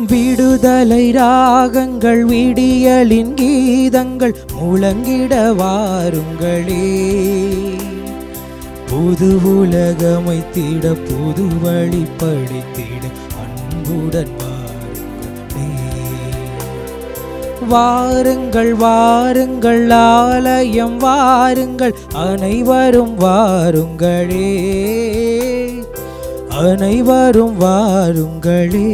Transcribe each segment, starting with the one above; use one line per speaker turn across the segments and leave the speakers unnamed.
விடுதலை ராகங்கள் விடியலின் கீதங்கள் முழங்கிட வாருங்களே புது உலகமைத்திட புது வழி படித்திட அன்புடன் வாருங்களே வாருங்கள் வாருங்கள் ஆலயம் வாருங்கள் அனைவரும் வாருங்களே அனைவரும் வாருங்களே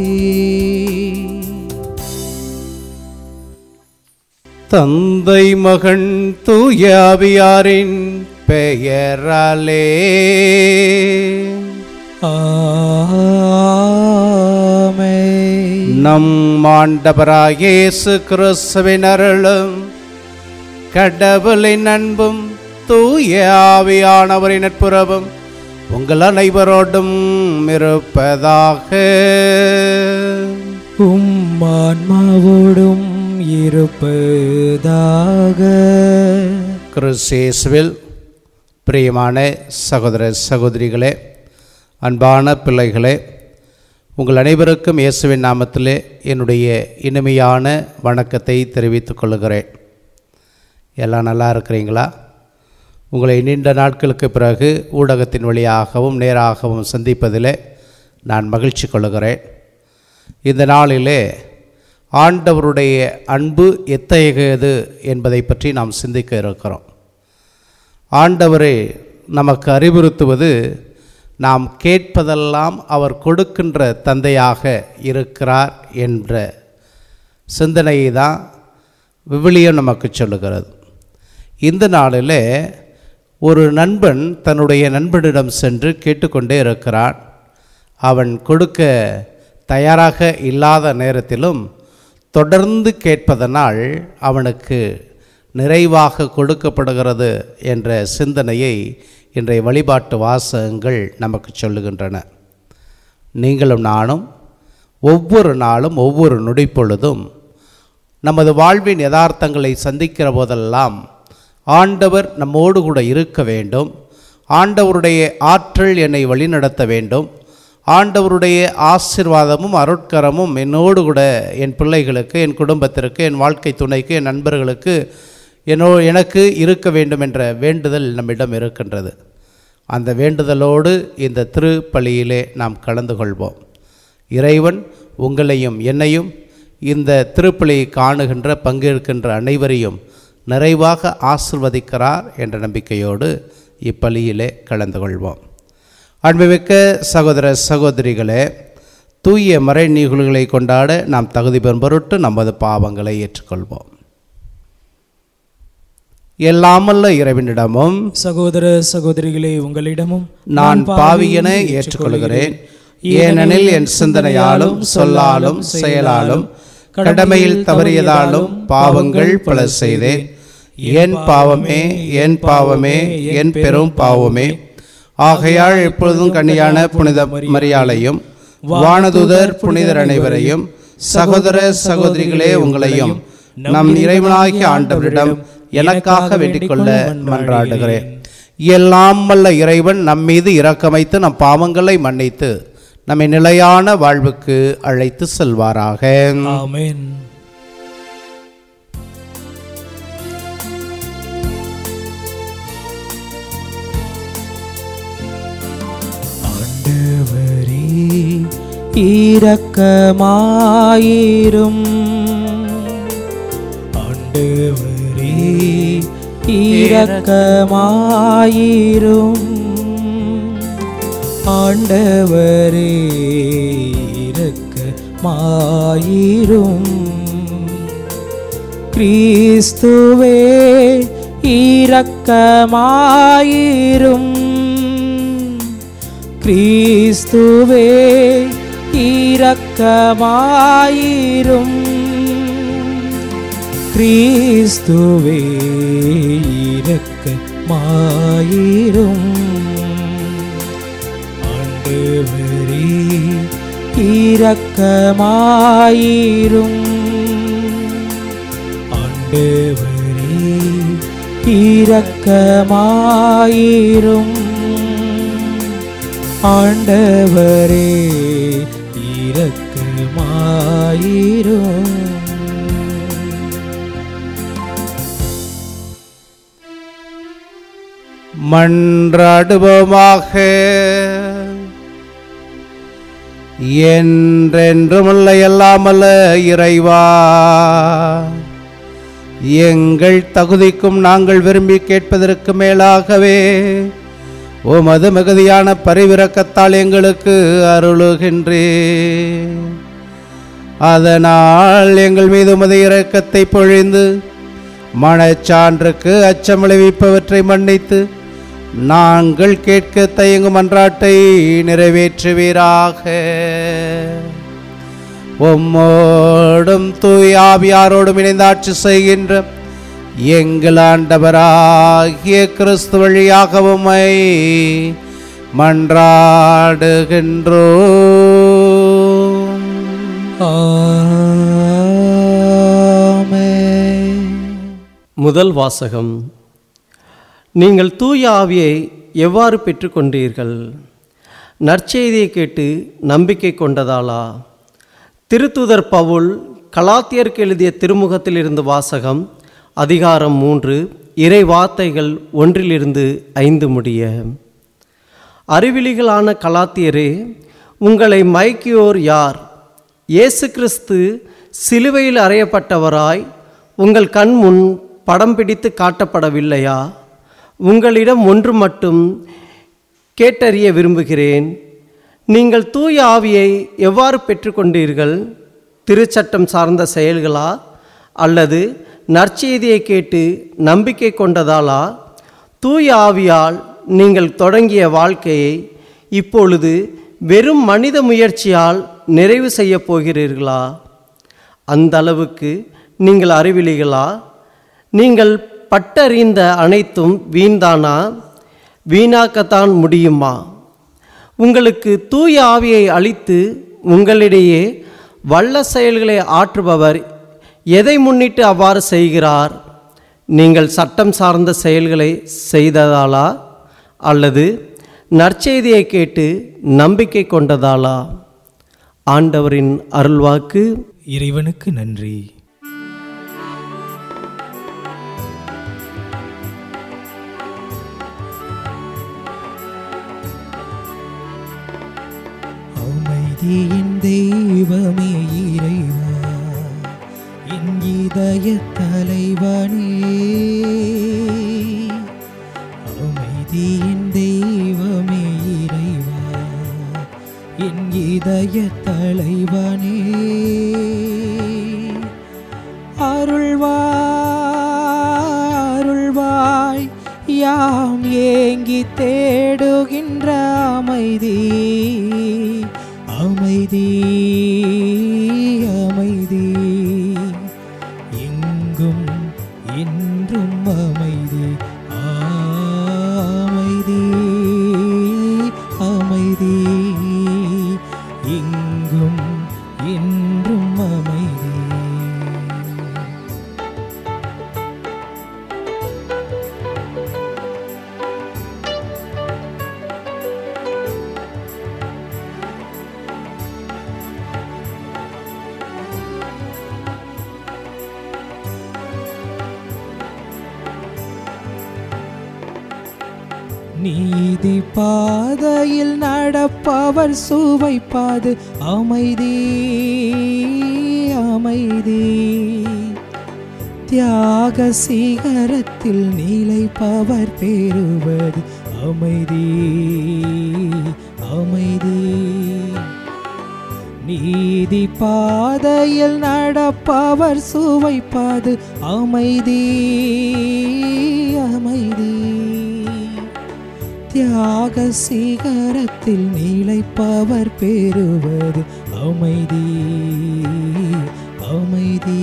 தந்தை மகன் தூயாவியாரின் பெயராலே
ஆமென்.
நம் ஆண்டவராக இயேசு கிறிஸ்துவின் அருளும் கடவுளின் அன்பும் தூய ஆவியானவரின் நட்புறவும் உங்கள் அனைவரோடும் இருப்பதாக
உம் ஆன்மாவோடும் இருப்பதாக
கிறிஸ்தேசுவில் பிரியமான சகோதர சகோதரிகளே அன்பான பிள்ளைகளே உங்கள் அனைவருக்கும் இயேசுவின் நாமத்திலே என்னுடைய இனிமையான வணக்கத்தை தெரிவித்துக் கொள்கிறேன் எல்லாம் நல்லா இருக்கிறீங்களா உங்களை நீண்ட நாட்களுக்கு பிறகு ஊடகத்தின் வழியாகவும் நேராகவும் சந்திப்பதிலே நான் மகிழ்ச்சி கொள்கிறேன் இந்த நாளிலே ஆண்டவருடைய அன்பு எத்தகையது என்பதை பற்றி நாம் சிந்திக்க இருக்கிறோம் ஆண்டவரை நமக்கு அறிவுறுத்துவது நாம் கேட்பதெல்லாம் அவர் கொடுக்கின்ற தந்தையாக இருக்கிறார் என்ற சிந்தனையை தான் விவிலியம் நமக்கு சொல்லுகிறது இந்த நாளில் ஒரு நண்பன் தன்னுடைய நண்பனிடம் சென்று கேட்டுக்கொண்டே இருக்கிறான் அவன் கொடுக்க தயாராக இல்லாத நேரத்திலும் தொடர்ந்து கேட்பதனால் அவனுக்கு நிறைவாக கொடுக்கப்படுகிறது என்ற சிந்தனையை இன்றைய வழிபாட்டு வாசகங்கள் நமக்கு சொல்லுகின்றன நீங்களும் நானும் ஒவ்வொரு நாளும் ஒவ்வொரு நொடிப்பொழுதும் நமது வாழ்வின் யதார்த்தங்களை சந்திக்கிற போதெல்லாம் ஆண்டவர் நம்மோடு கூட இருக்க வேண்டும் ஆண்டவருடைய ஆற்றல் என்னை வழிநடத்த வேண்டும் ஆண்டவருடைய ஆசிர்வாதமும் அருட்கரமும் என்னோடு கூட என் பிள்ளைகளுக்கு என் குடும்பத்திற்கு என் வாழ்க்கை துணைக்கு என் நண்பர்களுக்கு என்னோ எனக்கு இருக்க வேண்டும் என்ற வேண்டுதல் நம்மிடம் இருக்கின்றது அந்த வேண்டுதலோடு இந்த திருப்பலியிலே நாம் கலந்து கொள்வோம் இறைவன் உங்களையும் என்னையும் இந்த திருப்பலியை காணுகின்ற பங்கேற்கின்ற அனைவரையும் நிறைவாக ஆசிர்வதிக்கிறார் என்ற நம்பிக்கையோடு இப்பலியிலே கலந்து கொள்வோம் அன்புமிக்க சகோதர சகோதரிகளே தூய மறை நிகழ்வுகளை கொண்டாட நாம் தகுதி பெறும் பொருட்டு நமது பாவங்களை ஏற்றுக்கொள்வோம் எல்லாமல்ல இறைவனிடமும்
சகோதர சகோதரிகளே உங்களிடமும்
நான் பாவியென ஏற்றுக்கொள்கிறேன் ஏனெனில் என் சிந்தனையாலும் சொல்லாலும் செயலாலும் கடமையில் தவறியதாலும் பாவங்கள் பல செய்தேன் என் பாவமே என் பாவமே என் பெரும் பாவமே ஆகையால் எப்பொழுதும் கன்னியான புனித மரியாளையும் வானதுதர் புனிதர் அனைவரையும் சகோதர சகோதரிகளே உங்களையும் நம் இறைவனாகிய ஆண்டவரிடம் எனக்காக வேண்டிக் கொள்ள மன்றாடுகிறேன் எல்லாம் வல்ல இறைவன் நம் மீது இரக்கமைத்து நம் பாவங்களை மன்னித்து நம்மை நிலையான வாழ்வுக்கு அழைத்து செல்வாராக
ஆமென் ஆண்டவரே இரக்கமாயிரும் ஆண்டவரே இரக்கமாயிரும் ஆண்டவரே இரக்கமாயிரும் கிறிஸ்துவே இரக்கமாயிரும் கிறிஸ்துவே இரக்கமாயிரும் கிறிஸ்துவே இரக்கமாயிரும் ஆண்டவரே இரக்கமாயிரும் ஆண்டவரே இரக்கமாயிரும் ஆண்டவரே இரக்கமாயிரும்
மன்றாடுவோமாக என்றென்றுமுள்ள எல்லாமல்ல இறைவா எங்கள் தகுதிக்கும் நாங்கள் விரும்பி கேட்பதற்கு மேலாகவே உமது மிகுதியான பரிவிரக்கத்தால் எங்களுக்கு அருளுகின்றே அதனால் எங்கள் மீது உமது இரக்கத்தை பொழிந்து மனச்சான்றுக்கு அச்சம் விளைவிப்பவற்றை மன்னித்து நாங்கள் கேட்க தயங்கும் அன்றாட்டை நிறைவேற்றுவீராக உம்மோடும் தூய் ஆவியாரோடும் இணைந்து ஆட்சி செய்கின்ற எங்கள் ஆண்டவராகிய கிறிஸ்து வழியாக உம்மை மன்றாடுகின்றோம்
முதல் வாசகம் நீங்கள் தூய ஆவியை எவ்வாறு பெற்றுக்கொண்டீர்கள் நற்செய்தியை கேட்டு நம்பிக்கை கொண்டதாலா திருத்துதர் பவுல் கலாத்தியருக்கு எழுதிய திருமுகத்திலிருந்து வாசகம் அதிகாரம் மூன்று இறை வார்த்தைகள் ஒன்றிலிருந்து ஐந்து முடிய அறிவிலிகளான கலாத்தியரே உங்களை மயக்கியோர் யார் இயேசு கிறிஸ்து சிலுவையில் அறையப்பட்டவராய் உங்கள் கண் முன் படம் பிடித்து காட்டப்படவில்லையா உங்களிடம் ஒன்று மட்டும் கேட்டறிய விரும்புகிறேன் நீங்கள் தூய ஆவியை எவ்வாறு பெற்றுக்கொண்டீர்கள் திருச்சட்டம் சார்ந்த செயல்களா அல்லது நற்செய்தியை கேட்டு நம்பிக்கை கொண்டதாலா தூய ஆவியால் நீங்கள் தொடங்கிய வாழ்க்கையை இப்பொழுது வெறும் மனித முயற்சியால் நிறைவு செய்யப் போகிறீர்களா அந்த அளவுக்கு நீங்கள் அறிவிலிகளா நீங்கள் பட்டறிந்த அனைத்தும் வீண்தானா வீணாக்கத்தான் முடியுமா உங்களுக்கு தூய ஆவியை அளித்து உங்களிடையே வல்ல செயல்களை ஆற்றுபவர் எதை முன்னிட்டு அவ்வாறு செய்கிறார் நீங்கள் சட்டம் சார்ந்த செயல்களை செய்ததாலா அல்லது நற்செய்தியை கேட்டு நம்பிக்கை கொண்டதாலா ஆண்டவரின் அருள்வாக்கு
இறைவனுக்கு நன்றி அமைதியின் தெய்வமே இறைவா என் இதய தலைவனே அமைதியின் தெய்வமே இறைவா என் இதய தலைவனே அருள்வாய் அருள்வாய் யாம் ஏங்கி தேடுகின்ற அமைதி அமைதி அமைதி எங்கும் என்றும் அமைதி அமைதி அமைதி எங்கும் என்றும் அமைதி நீதி பாதையில் நடப்பவர் சுவைப்பாது அமைதி அமைதி தியாக சிகரத்தில் நிலைப்பவர் பெறுவது அமைதி அமைதி நீதி பாதையில் நடப்பவர் சுவைப்பாது அமைதி அமைதி தியாக சிகரத்தில் நிலைப்பவர் பெறுவது அமைதி அமைதி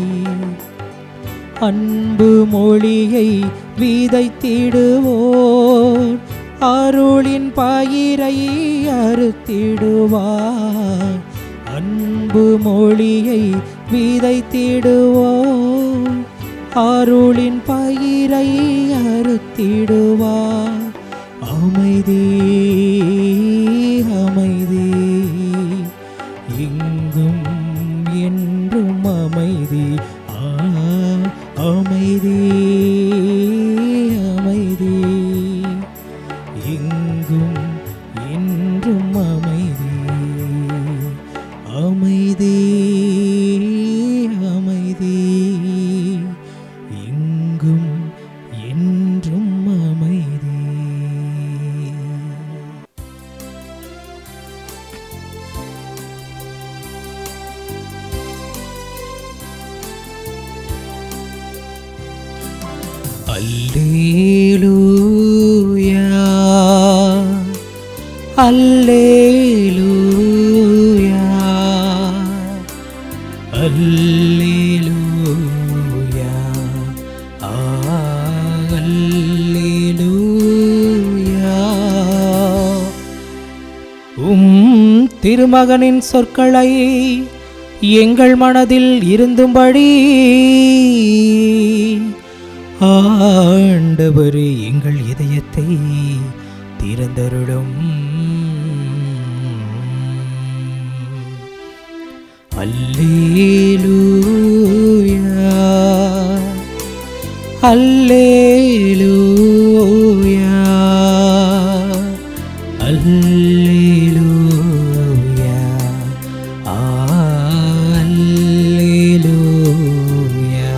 அன்பு மொழியை விதைத்திடுவோர் அருளின் பயிரை அறுத்திடுவார் அன்பு மொழியை விதைத்திடுவோர் அருளின் பயிரை அறுத்திடுவார் அமைதி அமைதி எங்கும் அமைதி அமைதி எங்கும் என்றும் அமைதி அமைதி அமைதி எங்கும் என்றும் அமைதி அல்லேலூயா அல்லேலூயா அல்லேலூயா ஆ, அல்லேலூயா உம் திருமகனின் சொற்களை எங்கள் மனதில் இருந்தும்படி ஆண்டவரே எங்கள் இதயத்தை திறந்தருளும் அல்லேலூயா அல்லேலூயா அல்லேலூயா ஆ, அல்லேலூயா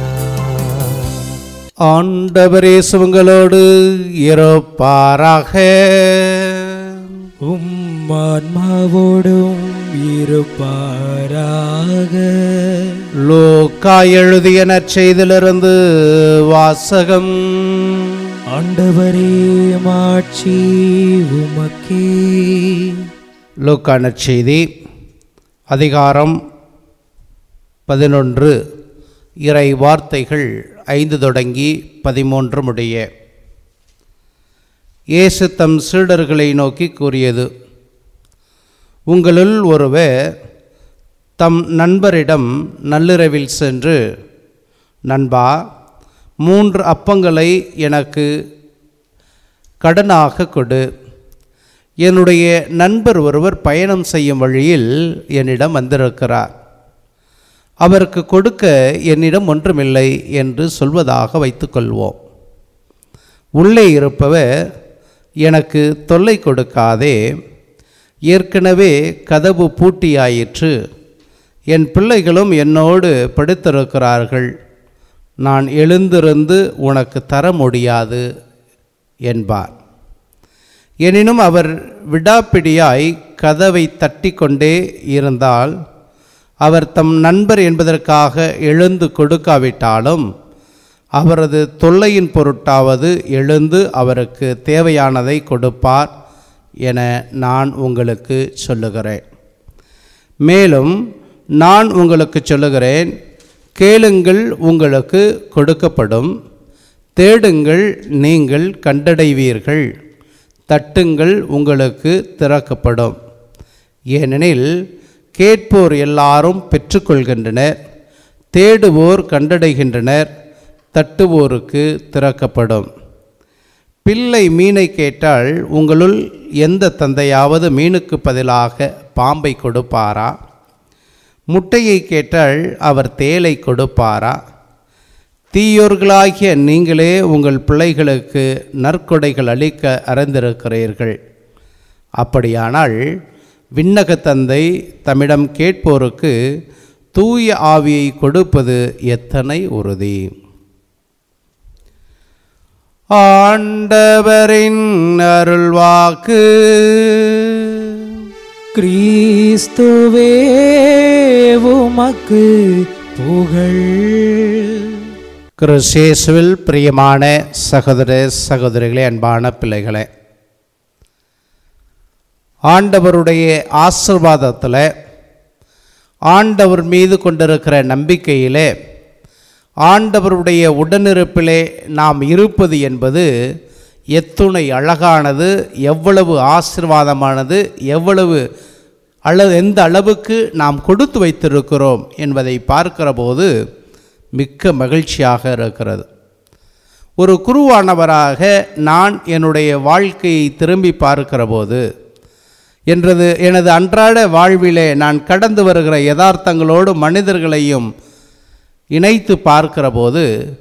ஆண்டவர் இயேசுங்களோடு இருப்பாராக
உம்மான்மாவோடும் இருப்பாராக
லூக்கா எழுதிய நற்செய்திலிருந்து வாசகம்
ஆண்டவரே மாட்சி உமக்கே
லூக்கா நற்செய்தி அதிகாரம் பதினொன்று இறை வார்த்தைகள் ஐந்து தொடங்கி பதிமூன்று முடிய இயேசு தம் சீடர்களை நோக்கி கூறியது உங்களுள் ஒருவர் தம் நண்பரிடம் நள்ளிரவில் சென்று நண்பா மூன்று அப்பங்களை எனக்கு கடனாக கொடு என்னுடைய நண்பர் ஒருவர் பயணம் செய்யும் வழியில் என்னிடம் வந்திருக்கிறார் அவருக்கு கொடுக்க என்னிடம் ஒன்றுமில்லை என்று சொல்வதாக வைத்துக்கொள்வோம் உள்ளே இருப்பவர் எனக்கு தொல்லை கொடுக்காதே ஏற்கனவே கதவு பூட்டியாயிற்று என் பிள்ளைகளும் என்னோடு படுத்திருக்கிறார்கள் நான் எழுந்திருந்து உனக்கு தர முடியாது என்பார் எனினும் அவர் விடாப்பிடியாய் கதவை தட்டி கொண்டே இருந்தால் அவர் தம் நண்பர் என்பதற்காக எழுந்து கொடுக்காவிட்டாலும் அவரது தொல்லையின் பொருட்டாவது எழுந்து அவருக்கு தேவையானதை கொடுப்பார் என நான் உங்களுக்கு சொல்லுகிறேன் மேலும் நான் உங்களுக்கு சொல்லுகிறேன் கேளுங்கள் உங்களுக்கு கொடுக்கப்படும் தேடுங்கள் நீங்கள் கண்டடைவீர்கள் தட்டுங்கள் உங்களுக்கு திறக்கப்படும் ஏனெனில் கேட்போர் எல்லாரும் பெற்றுக்கொள்கின்றனர் தேடுவோர் கண்டடைகின்றனர் தட்டுவோருக்கு திறக்கப்படும் பிள்ளை மீனை கேட்டால் உங்களுள் எந்த தந்தையாவது மீனுக்கு பதிலாக பாம்பை கொடுப்பாரா முட்டையை கேட்டால் அவர் தேலை கொடுப்பாரா தீயோர்களாகிய நீங்களே உங்கள் பிள்ளைகளுக்கு நற்கொடைகள் அளிக்க அறிந்திருக்கிறீர்கள் அப்படியானால் விண்ணக தந்தை தம்மிடம் கேட்போருக்கு தூய ஆவியை கொடுப்பது எத்தனை உறுதி ஆண்டவரின் அருள்வாக்கு
கிறிஸ்துவே உமக்கு புகழ்
கிறிஸ்தேசுவில் பிரியமான சகோதர சகோதரிகளே அன்பான பிள்ளைகளே ஆண்டவருடைய ஆசிர்வாதத்தில் ஆண்டவர் மீது கொண்டிருக்கிற நம்பிக்கையிலே ஆண்டவருடைய உடனிருப்பிலே நாம் இருப்பது என்பது எத்துணை அழகானது எவ்வளவு ஆசிர்வாதமானது எவ்வளவு அளவு எந்த அளவுக்கு நாம் கொடுத்து வைத்திருக்கிறோம் என்பதை பார்க்கிற போது மிக்க மகிழ்ச்சியாக இருக்கிறது ஒரு குருவானவராக நான் என்னுடைய வாழ்க்கையை திரும்பி பார்க்கிற போது என்றது எனது அன்றாட வாழ்விலே நான் கடந்து வருகிற யதார்த்தங்களோடு மனிதர்களையும் இணைத்து பார்க்கிற போது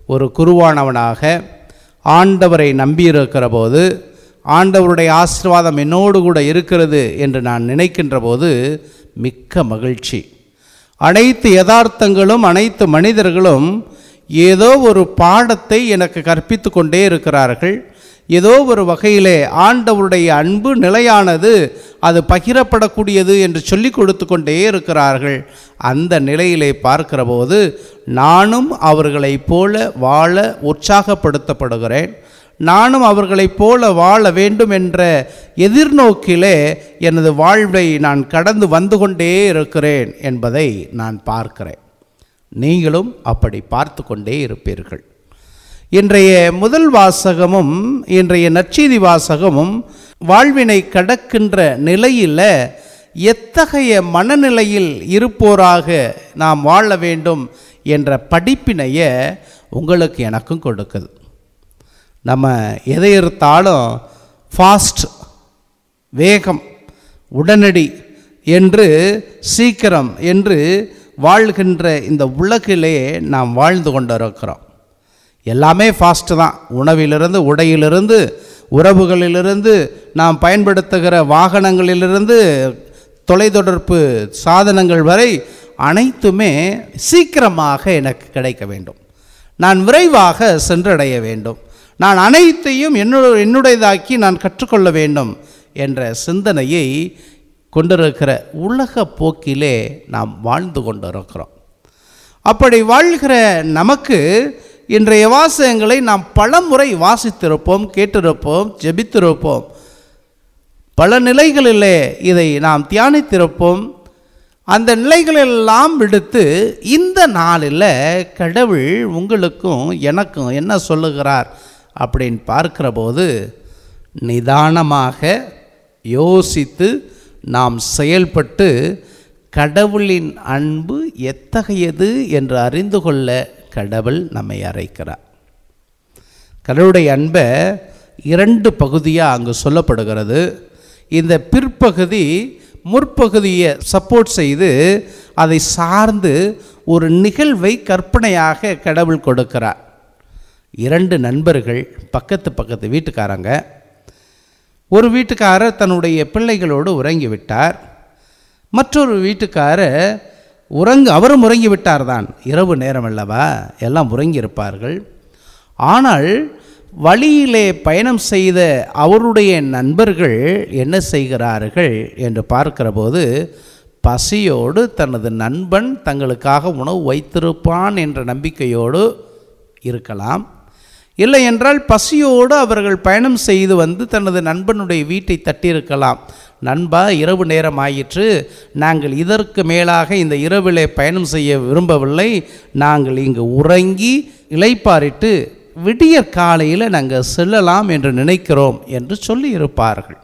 ஒரு குருவானவனாக ஆண்டவரை நம்பியிருக்கிற போது ஆண்டவருடைய ஆசீர்வாதம் என்னோடு கூட இருக்கிறது என்று நான் நினைக்கின்ற போது மிக்க மகிழ்ச்சி அனைத்து யதார்த்தங்களும் அனைத்து மனிதர்களும் ஏதோ ஒரு பாடத்தை எனக்கு கற்பித்து கொண்டே இருக்கிறார்கள் ஏதோ ஒரு வகையிலே ஆண்டவருடைய அன்பு நிலையானது அது பகிரப்படக்கூடியது என்று சொல்லி கொடுத்து கொண்டே இருக்கிறார்கள் அந்த நிலையிலே பார்க்கிற போது நானும் அவர்களைப் போல வாழ உற்சாகப்படுத்தப்படுகிறேன் நானும் அவர்களைப் போல வாழ வேண்டும் என்ற எதிர்நோக்கிலே எனது வாழ்வை நான் கடந்து வந்து கொண்டே இருக்கிறேன் என்பதை நான் பார்க்கிறேன் நீங்களும் அப்படி பார்த்து கொண்டே இருப்பீர்கள் இன்றைய முதல் வாசகமும் இன்றைய நற்செய்தி வாசகமும் வாழ்வினை கடக்கின்ற நிலையில் எத்தகைய மனநிலையில் இருப்போராக நாம் வாழ வேண்டும் என்ற படிப்பினைய உங்களுக்கு எனக்கும் கொடுக்குது நம்ம எதை எடுத்தாலும் ஃபாஸ்ட் வேகம் உடனடி என்று சீக்கிரம் என்று வாழ்கின்ற இந்த உலகிலே நாம் வாழ்ந்து கொண்டிருக்கிறோம் எல்லாமே ஃபாஸ்ட்டு தான் உணவிலிருந்து உடையிலிருந்து உறவுகளிலிருந்து நாம் பயன்படுத்துகிற வாகனங்களிலிருந்து தொலைத்தொடர்பு சாதனங்கள் வரை அனைத்துமே சீக்கிரமாக எனக்கு கிடைக்க வேண்டும் நான் விரைவாக சென்றடைய வேண்டும் நான் அனைத்தையும் என்னுடைய என்னுடையதாக்கி நான் கற்றுக்கொள்ள வேண்டும் என்ற சிந்தனையை கொண்டிருக்கிற உலக போக்கிலே நாம் வாழ்ந்து கொண்டிருக்கிறோம் அப்படி வாழ்கிற நமக்கு இன்றைய வாசகங்களை நாம் பலமுறை வாசித்திருப்போம் கேட்டிருப்போம் ஜெபித்திருப்போம் பல நிலைகளிலே இதை நாம் தியானித்திருப்போம் அந்த நிலைகளெல்லாம் விடுத்து இந்த நாளில் கடவுள் உங்களுக்கும் எனக்கும் என்ன சொல்லுகிறார் அப்படின்னு பார்க்கிற போது நிதானமாக யோசித்து நாம் செயல்பட்டு கடவுளின் அன்பு எத்தகையது என்று அறிந்து கொள்ள கடவுள் நம்மை அழைக்கிறார் கடவுளுடைய அன்பை இரண்டு பகுதியாக அங்கு சொல்லப்படுகிறது இந்த பிற்பகுதி முற்பகுதியை சப்போர்ட் செய்து அதை சார்ந்து ஒரு நிகழ்வை கற்பனையாக கடவுள் கொடுக்கிறார் இரண்டு நண்பர்கள் பக்கத்து பக்கத்து வீட்டுக்காரங்க ஒரு வீட்டுக்காரர் தன்னுடைய பிள்ளைகளோடு உறங்கி விட்டார் மற்றொரு வீட்டுக்காரர் உறங்கு அவரும் உறங்கி விட்டார் தான் இரவு நேரம் அல்லவா எல்லாம் உறங்கி இருப்பார்கள் ஆனால் வழியிலே பயணம் செய்த அவருடைய நண்பர்கள் என்ன செய்கிறார்கள் என்று பார்க்கிற போது பசியோடு தனது நண்பன் தங்களுக்காக உணவு வைத்திருப்பான் என்ற நம்பிக்கையோடு இருக்கலாம் இல்லை என்றால் பசியோடு அவர்கள் பயணம் செய்து வந்து தனது நண்பனுடைய வீட்டை தட்டியிருக்கலாம் நண்பா இரவு நேரம் ஆயிற்று நாங்கள் இதற்கு மேலாக இந்த இரவிலே பயணம் செய்ய விரும்பவில்லை நாங்கள் இங்கு உறங்கி இளைப்பாரிட்டு விடியற் காலையில் நாங்கள் செல்லலாம் என்று நினைக்கிறோம் என்று சொல்லி இருப்பார்கள்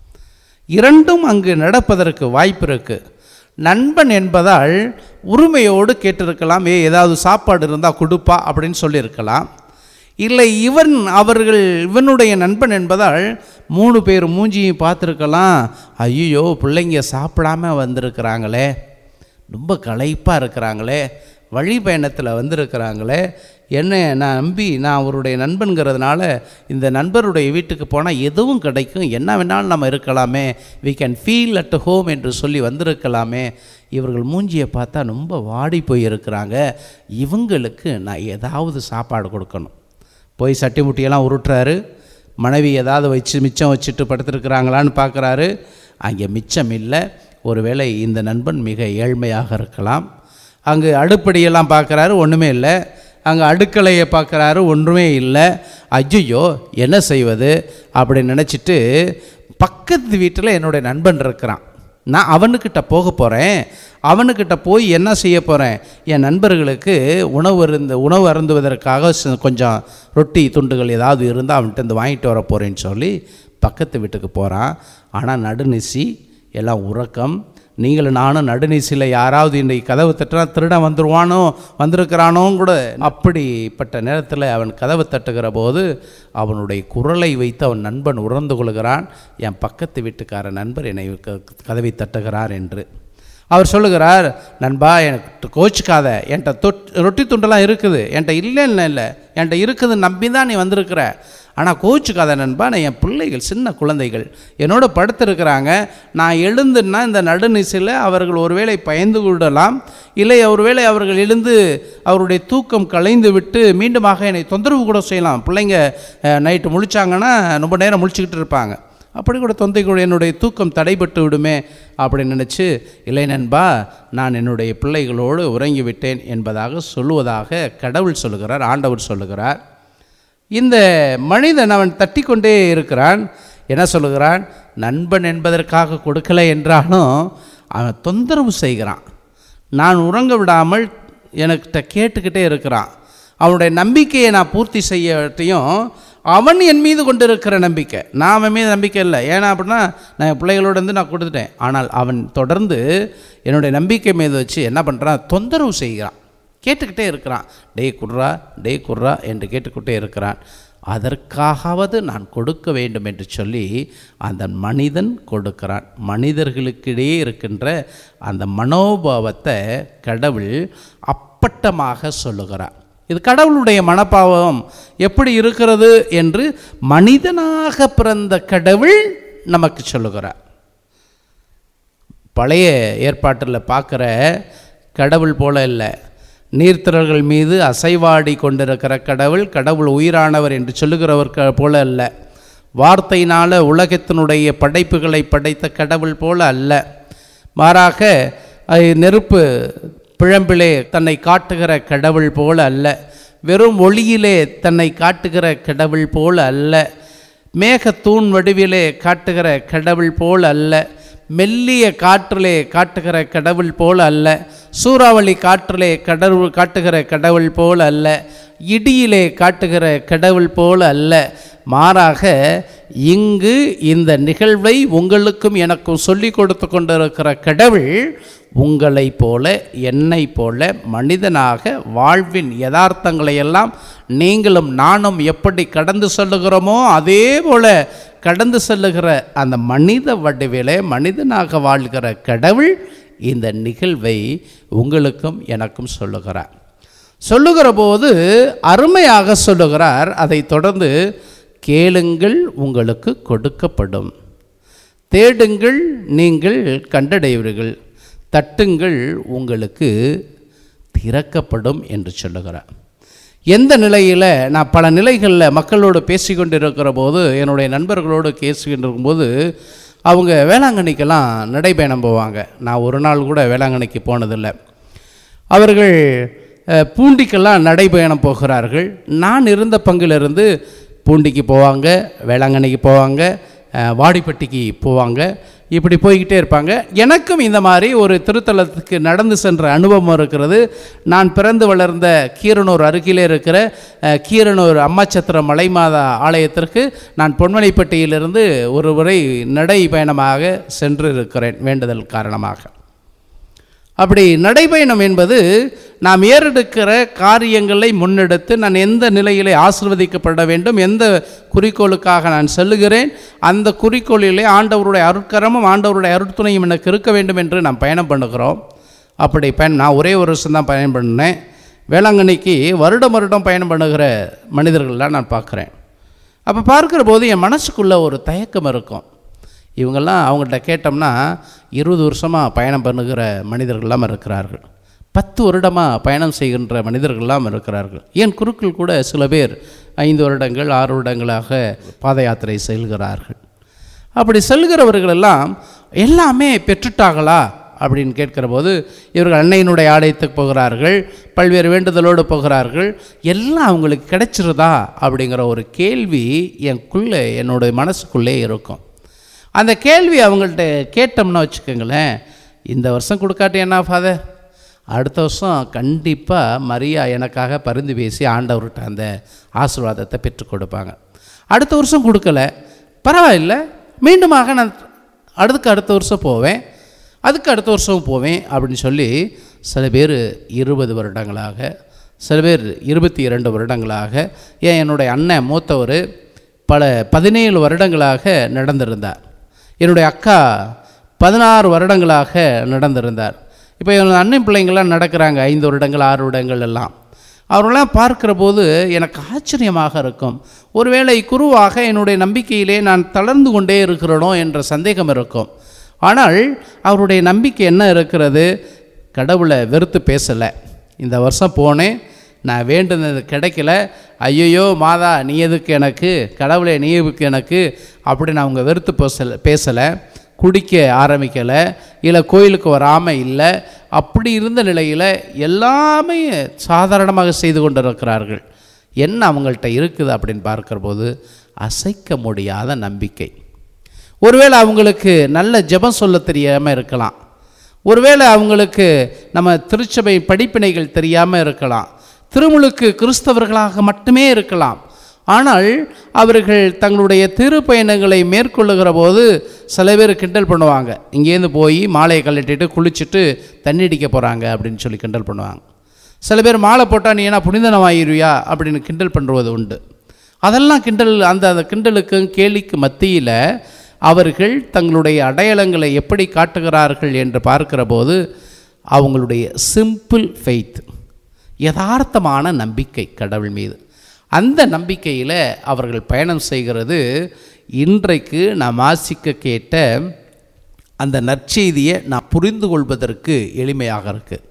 இரண்டும் அங்கு நடப்பதற்கு வாய்ப்பு இருக்கு நண்பன் என்பதால் உரிமையோடு கேட்டிருக்கலாம் ஏ ஏதாவது சாப்பாடு இருந்தால் கொடுப்பா அப்படின்னு சொல்லியிருக்கலாம் இல்லை இவன் அவர்கள் இவனுடைய நண்பன் என்பதால் மூணு பேர் மூஞ்சியும் பார்த்துருக்கலாம் ஐயோ பிள்ளைங்க சாப்பிடாம வந்திருக்கிறாங்களே ரொம்ப களைப்பாக இருக்கிறாங்களே வழி பயணத்தில் வந்திருக்கிறாங்களே என்ன நான் நம்பி நான் அவருடைய நண்பன்கிறதுனால இந்த நண்பருடைய வீட்டுக்கு போனால் எதுவும் கிடைக்கும் என்ன வேணாலும் நம்ம இருக்கலாமே we can feel at home என்று சொல்லி வந்திருக்கலாமே இவர்கள் மூஞ்சியை பார்த்தா ரொம்ப வாடி போய் இருக்கிறாங்க இவங்களுக்கு நான் ஏதாவது சாப்பாடு கொடுக்கணும் போய் சட்டி முட்டியெல்லாம் உருட்டுறாரு மனைவி ஏதாவது வச்சு மிச்சம் வச்சுட்டு படுத்துருக்குறாங்களான்னு பார்க்குறாரு அங்கே மிச்சம் இல்லை ஒருவேளை இந்த நண்பன் மிக ஏழ்மையாக இருக்கலாம் அங்கு அடுப்படியெல்லாம் பார்க்குறாரு ஒன்றுமே இல்லை அங்கே அடுக்கலையை பார்க்குறாரு ஒன்றுமே இல்லை ஐயோ என்ன செய்வது அப்படி நினச்சிட்டு பக்கத்து வீட்டில் என்னுடைய நண்பன் இருக்கிறான் நான் அவனுக்கிட்ட போக போகிறேன் அவனுக்கிட்ட போய் என்ன செய்ய போகிறேன் என் நண்பர்களுக்கு உணவு இருந்து உணவு அருந்துவதற்காக ச- கொஞ்சம் ரொட்டி துண்டுகள் ஏதாவது இருந்தால் அவன்கிட்ட இருந்து வாங்கிட்டு வர போகிறேன்னு சொல்லி பக்கத்து வீட்டுக்கு போகிறான் ஆனால் நடுநிசி எல்லாம் உறக்கம் நீங்களும் நானும் நடுநிசியில் யாராவது இன்றைக்கு கதவு தட்டுனா திருடன் வந்துருவானோ வந்திருக்கிறானோன்னு கூட அப்படிப்பட்ட நேரத்தில் அவன் கதவு தட்டுகிற போது அவனுடைய குரலை வைத்து அவன் நண்பன் உணர்ந்து கொள்கிறான் என் பக்கத்து வீட்டுக்கார நண்பர் என்னை க- கதவை தட்டுகிறார் என்று அவர் சொல்லுகிறார் நண்பா எனக்கு கோச்சிக்காத என்கிட்ட தொட் ரொட்டி துண்டெல்லாம் இருக்குது என்கிட்ட இல்லைன்னு இல்லை என்கிட்ட இருக்குது நம்பி தான் நீ வந்திருக்கிற ஆனால் கோச்சுக்காத நண்பா நான் என் பிள்ளைகள் சின்ன குழந்தைகள் என்னோட படுத்திருக்கிறாங்க நான் எழுந்துன்னா இந்த நடுநிசையில் அவர்கள் ஒருவேளை பயந்து விடலாம் இல்லை ஒருவேளை அவர்கள் எழுந்து அவருடைய தூக்கம் கலைந்து விட்டு மீண்டுமாக என்னை தொந்தரவு கூட செய்யலாம் பிள்ளைங்க நைட்டு முழிச்சாங்கன்னா ரொம்ப நேரம் முழிச்சுக்கிட்டு இருப்பாங்க அப்படி கூட தொந்தை கூட என்னுடைய தூக்கம் தடைபட்டு விடுமே அப்படின்னு நினச்சி இல்லை நண்பா நான் என்னுடைய பிள்ளைகளோடு உறங்கிவிட்டேன் என்பதாக சொல்லுவதாக கடவுள் சொல்லுகிறார் ஆண்டவர் சொல்லுகிறார் இந்த மனிதன் அவன் தட்டி கொண்டே இருக்கிறான் என்ன சொல்லுகிறான் நண்பன் என்பதற்காக கொடுக்கலை என்றாலும் அவன் தொந்தரவு செய்கிறான் நான் உறங்க விடாமல் எனக்கிட்ட கேட்டுக்கிட்டே இருக்கிறான் அவனுடைய நம்பிக்கையை நான் பூர்த்தி செய்யட்டையும் அவன் என் மீது கொண்டிருக்கிற நம்பிக்கை நான் அவன் மீது நம்பிக்கை இல்லை ஏன்னா அப்படின்னா நான் என் பிள்ளைகளோட இருந்து நான் கொடுத்துட்டேன் ஆனால் அவன் தொடர்ந்து என்னுடைய நம்பிக்கை மீது வச்சு என்ன பண்ணுறான் தொந்தரவு செய்கிறான் கேட்டுக்கிட்டே இருக்கிறான் டேய் குர்ரா டேய் குர்ரா என்று கேட்டுக்கிட்டே இருக்கிறான் அதற்காகவது நான் கொடுக்க வேண்டும் என்று சொல்லி அந்த மனிதன் கொடுக்கிறான் மனிதர்களுக்கிடையே இருக்கின்ற அந்த மனோபாவத்தை கடவுள் அப்பட்டமாக சொல்லுகிறார் இது கடவுளுடைய மனப்பாவம் எப்படி இருக்கிறது என்று மனிதனாக பிறந்த கடவுள் நமக்கு சொல்லுகிறார் பழைய ஏற்பாட்டில் பார்க்குற கடவுள் போல இல்லை நீர்த்திரள்கள் மீது அசைவாடி கொண்டிருக்கிற கடவுள் கடவுள் உயிரானவர் என்று சொல்லுகிறவர் க போல அல்ல வார்த்தையினால் உலகத்தினுடைய படைப்புகளை படைத்த கடவுள் போல அல்ல மாறாக அது நெருப்பு பிழம்பிலே தன்னை காட்டுகிற கடவுள் போல அல்ல வெறும் ஒளியிலே தன்னை காட்டுகிற கடவுள் போல அல்ல மேகத்தூண் வடிவிலே காட்டுகிற கடவுள் போல் அல்ல மெல்லிய காற்றிலே காட்டுகிற கடவுள் போல் அல்ல சூறாவளி காற்றிலே கடவுள் காட்டுகிற கடவுள் போல் அல்ல இடியிலே காட்டுகிற கடவுள் போல் அல்ல மாறாக இங்கு இந்த நிகழ்வை உங்களுக்கும் எனக்கும் சொல்லி கொடுத்து கொண்டிருக்கிற கடவுள் உங்களைப் போல என்னை போல மனிதனாக வாழ்வின் யதார்த்தங்களை எல்லாம் நீங்களும் நானும் எப்படி கடந்து செல்லுகிறோமோ அதே போல கடந்து செல்லுகிற அந்த மனித வடிவிலே மனிதனாக வாழ்கிற கடவுள் இந்த நிகழ்வை உங்களுக்கும் எனக்கும் சொல்லுகிறார் சொல்லுகிற போது அருமையாக சொல்லுகிறார் அதை தொடர்ந்து கேளுங்கள் உங்களுக்கு கொடுக்கப்படும் தேடுங்கள் நீங்கள் கண்டடைவீர்கள் தட்டுங்கள் உங்களுக்கு திறக்கப்படும் என்று சொல்லுகிறார் எந்த நிலையில் நான் பல நிலைகளில் மக்களோடு பேசிக்கொண்டு இருக்கிற போது என்னுடைய நண்பர்களோடு பேசிக்கிட்டு இருக்கும்போது அவங்க வேளாங்கண்ணிக்கெல்லாம் நடைபயணம் போவாங்க நான் ஒரு நாள் கூட வேளாங்கண்ணிக்கு போனதில்லை அவர்கள் அஹ், பூண்டிக்கெல்லாம் நடைபயணம் போகிறார்கள் நான் இருந்த பங்கிலிருந்து பூண்டிக்கு போவாங்க வேளாங்கண்ணிக்கு போவாங்க அஹ், வாடிப்பட்டிக்கு போவாங்க இப்படி போய்கிட்டே இருப்பாங்க எனக்கும் இந்த மாதிரி ஒரு திருத்தலத்துக்கு நடந்து சென்ற அனுபவம் இருக்கிறது நான் பிறந்து வளர்ந்த கீரனூர் அருகிலே இருக்கிற அஹ், கீரனூர் அம்மாச்சத்திரம் மலைமாதா ஆலயத்திற்கு நான் பொன்மலைப்பட்டியிலிருந்து ஒரு முறை நடைபயணமாக சென்று இருக்கிறேன் வேண்டுதல் காரணமாக அப்படி நடைபயணம் என்பது நாம் ஏறெடுக்கிற காரியங்களை முன்னெடுத்து நான் எந்த நிலையிலே ஆசிர்வதிக்கப்பட வேண்டும் எந்த குறிக்கோளுக்காக நான் செல்லுகிறேன் அந்த குறிக்கோளிலே ஆண்டவருடைய அருட்கரமும் ஆண்டவருடைய அருட்துணையும் எனக்கு இருக்க வேண்டும் என்று நாம் பயணம் பண்ணுகிறோம் அப்படி பயன் நான் ஒரே ஒரு வருஷம் தான் பயணம் பண்ணேன் வேளாங்கண்ணிக்கு வருடம் வருடம் பயணம் பண்ணுகிற மனிதர்கள்லாம் நான் பார்க்குறேன் அப்போ பார்க்குற போது என் மனசுக்குள்ளே ஒரு தயக்கம் இருக்கும் இவங்கெல்லாம் அவங்கள்ட்ட கேட்டோம்னா இருபது வருஷமாக பயணம் பண்ணுகிற மனிதர்கள்லாம் இருக்கிறார்கள் பத்து வருடமாக பயணம் செய்கின்ற மனிதர்கள்லாம் இருக்கிறார்கள் ஏன் குருக்கள் கூட சில பேர் ஐந்து வருடங்கள் ஆறு வருடங்களாக பாத யாத்திரை செல்கிறார்கள் அப்படி செல்கிறவர்களெல்லாம் எல்லாமே பெற்றுட்டாங்களா அப்படின்னு கேட்கிற போது இவர்கள் அன்னையினுடைய ஆலயத்துக்கு போகிறார்கள் பல்வேறு வேண்டுதலோடு போகிறார்கள் எல்லாம் அவங்களுக்கு கிடைச்சிருதா அப்படிங்கிற ஒரு கேள்வி எனக்குள்ளே என்னோட மனசுக்குள்ளே இருக்கும் அந்த கேள்வி அவங்கள்ட்ட கேட்டோம்னா வச்சுக்கோங்களேன் இந்த வருஷம் கொடுக்காட்டி என்ன ஃபாதர் அடுத்த வருஷம் கண்டிப்பாக மரியா எனக்காக பரிந்து பேசி ஆண்டவர்கிட்ட அந்த ஆசீர்வாதத்தை பெற்றுக் கொடுப்பாங்க அடுத்த வருஷம் கொடுக்கல பரவாயில்ல மீண்டுமாக நான் அடுத்துக்கு அடுத்த வருஷம் போவேன் அதுக்கு அடுத்த வருஷம் போவேன் அப்படின்னு சொல்லி சில பேர் இருபது வருடங்களாக சில பேர் இருபத்தி இரண்டு வருடங்களாக ஏன் என்னுடைய அண்ணன் மூத்தவர் பல பதினேழு வருடங்களாக நடந்திருந்தார் என்னுடைய அக்கா பதினாறு வருடங்களாக நடந்திருந்தார் இப்போ என் அண்ணன் பிள்ளைங்கள்லாம் நடக்கிறாங்க ஐந்து வருடங்கள் ஆறு வருடங்கள் எல்லாம் அவர்களெல்லாம் பார்க்கிற போது எனக்கு ஆச்சரியமாக இருக்கும் ஒருவேளை குருவாக என்னுடைய நம்பிக்கையிலே நான் தளர்ந்து கொண்டே இருக்கிறேனோ என்ற சந்தேகம் இருக்கும் ஆனால் அவருடைய நம்பிக்கை என்ன இருக்கிறது கடவுளை வெறுத்து பேசலை இந்த வருஷம் போனேன் நான் வேண்டுனது கிடைக்கல ஐயையோ மாதா நீ எதுக்கு எனக்கு கடவுளே நீ எதுக்கு எனக்கு அப்படின்னு அவங்க வெறுத்து பேசலை பேசலை குடிக்க ஆரம்பிக்கலை இல்லை கோயிலுக்கு வராமல் இல்லை அப்படி இருந்த நிலையில் எல்லாமே சாதாரணமாக செய்து கொண்டிருக்கிறார்கள் என்ன அவங்கள்ட்ட இருக்குது அப்படின்னு பார்க்கிற போது அசைக்க முடியாத நம்பிக்கை ஒருவேளை அவங்களுக்கு நல்ல ஜெபம் சொல்ல தெரியாமல் இருக்கலாம் ஒருவேளை அவங்களுக்கு நம்ம திருச்சபை படிப்பினைகள் தெரியாமல் இருக்கலாம் திருமுழுக்கு கிறிஸ்தவர்களாக மட்டுமே இருக்கலாம் ஆனால் அவர்கள் தங்களுடைய திருப்பயணங்களை மேற்கொள்ளுகிற போது சில பேர் கிண்டல் பண்ணுவாங்க இங்கேருந்து போய் மாலையை கழட்டிட்டு குளிச்சுட்டு தண்ணி அடிக்க போகிறாங்க அப்படின்னு சொல்லி கிண்டல் பண்ணுவாங்க சில பேர் மாலை போட்டால் நீ என்ன புனிதனமாயிருவியா அப்படின்னு கிண்டல் பண்ணுறது உண்டு அதெல்லாம் கிண்டல் அந்த அந்த கிண்டலுக்கும் கேலிக்கு மத்தியில் அவர்கள் தங்களுடைய அடையாளங்களை எப்படி காட்டுகிறார்கள் என்று பார்க்கிற போது அவங்களுடைய சிம்பிள் ஃபெய்த் யதார்த்தமான நம்பிக்கை கடவுள் மீது அந்த நம்பிக்கையில் அவர்கள் பயணம் செய்கிறது இன்றைக்கு நாம் வாசிக்க கேட்ட அந்த நற்செய்தியை நான் புரிந்து கொள்வதற்கு எளிமையாக இருக்குது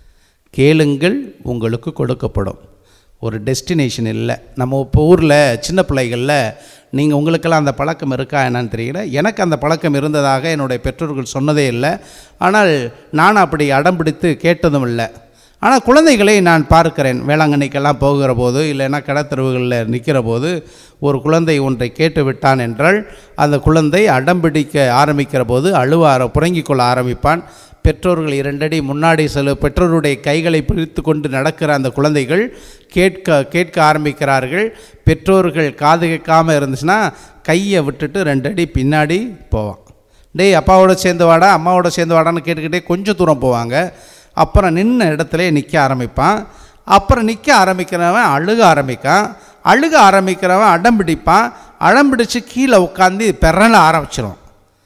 கேளுங்கள் உங்களுக்கு கொடுக்கப்படும் ஒரு டெஸ்டினேஷன் இல்லை நம்ம இப்போ ஊரில் சின்ன பிள்ளைகளில் நீங்கள் உங்களுக்கெல்லாம் அந்த பழக்கம் இருக்கா என்னன்னு தெரியல எனக்கு அந்த பழக்கம் இருந்ததாக என்னுடைய பெற்றோர்கள் சொன்னதே இல்லை ஆனால் நான் அப்படி அடம் பிடித்து கேட்டதும் இல்லை ஆனால் குழந்தைகளை நான் பார்க்கிறேன் வேளாங்கண்ணிக்கெல்லாம் போகிற போது இல்லைன்னா கடத்தெருவுகளில் நிற்கிற போது ஒரு குழந்தை ஒன்றை கேட்டு விட்டான் என்றால் அந்த குழந்தை அடம்பிடிக்க ஆரம்பிக்கிற போது அழுவ ஆர புறங்கிக் கொள்ள ஆரம்பிப்பான் பெற்றோர்கள் இரண்டடி முன்னாடி செல்லு பெற்றோருடைய கைகளை பிடித்து கொண்டு நடக்கிற அந்த குழந்தைகள் கேட்க கேட்க ஆரம்பிக்கிறார்கள் பெற்றோர்கள் காது கேட்காமல் இருந்துச்சுன்னா கையை விட்டுட்டு ரெண்டடி பின்னாடி போவான் டேய் அப்பாவோட சேர்ந்து வாடா அம்மாவோட சேர்ந்து வாடான்னு கேட்டுக்கிட்டே கொஞ்சம் தூரம் போவாங்க அப்புறம் நின்ன இடத்துல நிற்க ஆரம்பிப்பான் அப்புறம் நிற்க ஆரம்பிக்கிறவன் அழுக ஆரம்பிக்கான் அழுக ஆரம்பிக்கிறவன் அடம் பிடிப்பான் அடம் பிடிச்சு கீழே உட்காந்து பெறல ஆரம்பிச்சிடும்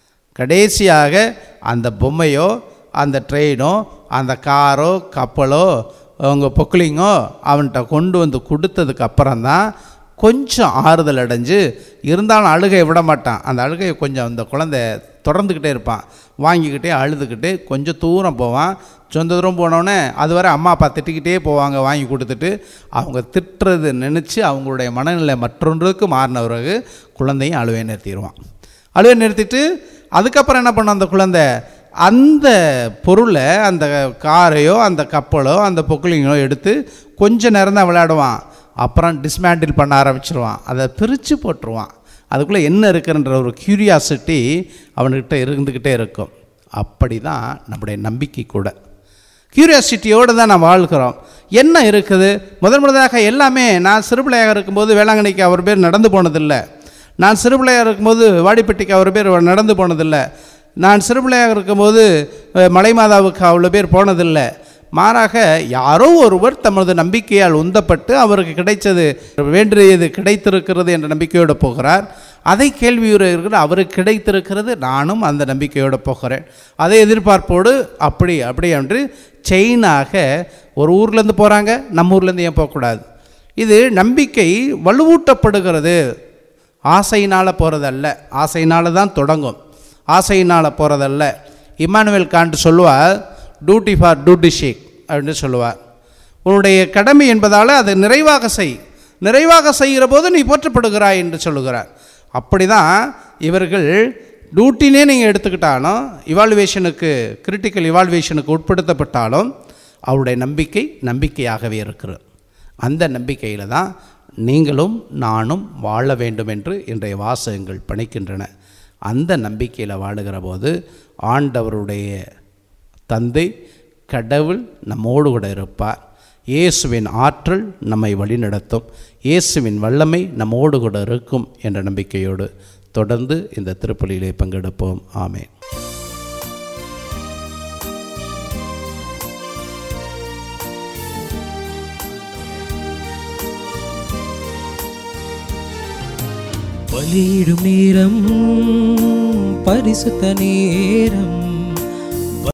கடைசியாக அந்த பொம்மையோ அந்த ட்ரெயினோ அந்த காரோ கப்பலோ அவங்க பொக்லிங்கோ அவன்கிட்ட கொண்டு வந்து கொடுத்ததுக்கு அப்புறம்தான் கொஞ்சம் ஆறுதல் அடைஞ்சு இருந்தாலும் அழுகையை விட மாட்டான் அந்த அழுகையை கொஞ்சம் அந்த குழந்தை தொடர்ந்துக்கிட்டே இருப்பான் வாங்கிக்கிட்டே அழுதுகிட்டு கொஞ்சம் தூரம் போவான் சொந்த தூரம் போனோடனே அதுவரை அம்மா அப்பா திட்டிக்கிட்டே போவாங்க வாங்கி கொடுத்துட்டு அவங்க திட்டுறது நினச்சி அவங்களுடைய மனநிலை மற்றொன்றுக்கு மாறின பிறகு குழந்தையும் அழுவை நிறுத்திடுவான் அழுவை நிறுத்திட்டு அதுக்கப்புறம் என்ன பண்ண அந்த குழந்தை அந்த பொருளை அந்த காரையோ அந்த கப்பலோ அந்த பொக்லிங்கோ எடுத்து கொஞ்ச நேரம் தான் விளையாடுவான் அப்புறம் டிஸ்மேண்டில் பண்ண ஆரம்பிச்சிருவான் அதை பிரித்து போட்டுருவான் அதுக்குள்ளே என்ன இருக்குன்ற ஒரு க்யூரியாசிட்டி அவன்கிட்ட இருந்துக்கிட்டே இருக்கும் அப்படி தான் நம்முடைய நம்பிக்கை கூட க்யூரியாசிட்டியோடு தான் நான் வாழ்கிறோம் என்ன இருக்குது முதன் முதலாக எல்லாமே நான் சிறுபிள்ளையாக இருக்கும்போது வேளாங்கண்ணிக்கு அவர் பேர் நடந்து போனதில்லை நான் சிறுபிள்ளையாக இருக்கும்போது வாடிப்பட்டிக்கு அவர் பேர் நடந்து போனதில்லை நான் சிறுபிள்ளையாக இருக்கும்போது அஹ், மலைமாதாவுக்கு அவ்வளோ பேர் போனதில்லை மாறாக யாரோ ஒருவர் தமது நம்பிக்கையால் உந்தப்பட்டு அவருக்கு கிடைத்தது வேண்டியது கிடைத்திருக்கிறது என்ற நம்பிக்கையோடு போகிறார் அதை கேள்வியுறுகிற அவருக்கு கிடைத்திருக்கிறது நானும் அந்த நம்பிக்கையோடு போகிறேன் அதை எதிர்பார்ப்போடு அப்படி அப்படி என்று செயினாக ஒரு ஊர்லேருந்து போகிறாங்க நம்ம ஊர்லேருந்து ஏன் போகக்கூடாது இது நம்பிக்கை வலுவூட்டப்படுகிறது ஆசையினால் போகிறதல்ல ஆசையினால் தான் தொடங்கும் ஆசையினால் போகிறதல்ல இமானுவேல் காண்ட் சொல்லுவார் டியூட்டி ஃபார் டியூட்டி ஷேக் அப்படின்னு சொல்லுவார் உன்னுடைய கடமை என்பதால் அதை நிறைவாக செய் நிறைவாக செய்கிற போது நீ போற்றப்படுகிறாய் என்று சொல்லுகிறார் அப்படி தான் இவர்கள் டியூட்டினே நீங்கள் எடுத்துக்கிட்டாலும் இவால்வேஷனுக்கு கிரிட்டிக்கல் இவால்வேஷனுக்கு உட்படுத்தப்பட்டாலும் அவருடைய நம்பிக்கை நம்பிக்கையாகவே இருக்கிறது அந்த நம்பிக்கையில் தான் நீங்களும் நானும் வாழ வேண்டும் என்று இன்றைய வாசகங்கள் பணிக்கின்றன அந்த நம்பிக்கையில் வாழுகிற போது ஆண்டவருடைய தந்தை கடவுள் நம்மோடு கூட இருப்பார் இயேசுவின் ஆற்றல் நம்மை வழிநடத்தும் இயேசுவின் வல்லமை நம்மோடு கூட இருக்கும் என்ற நம்பிக்கையோடு தொடர்ந்து இந்த திருப்பலியிலே பங்கெடுப்போம் ஆமென்
பலியிடும் நேரம் பரிசுத்த நேரம்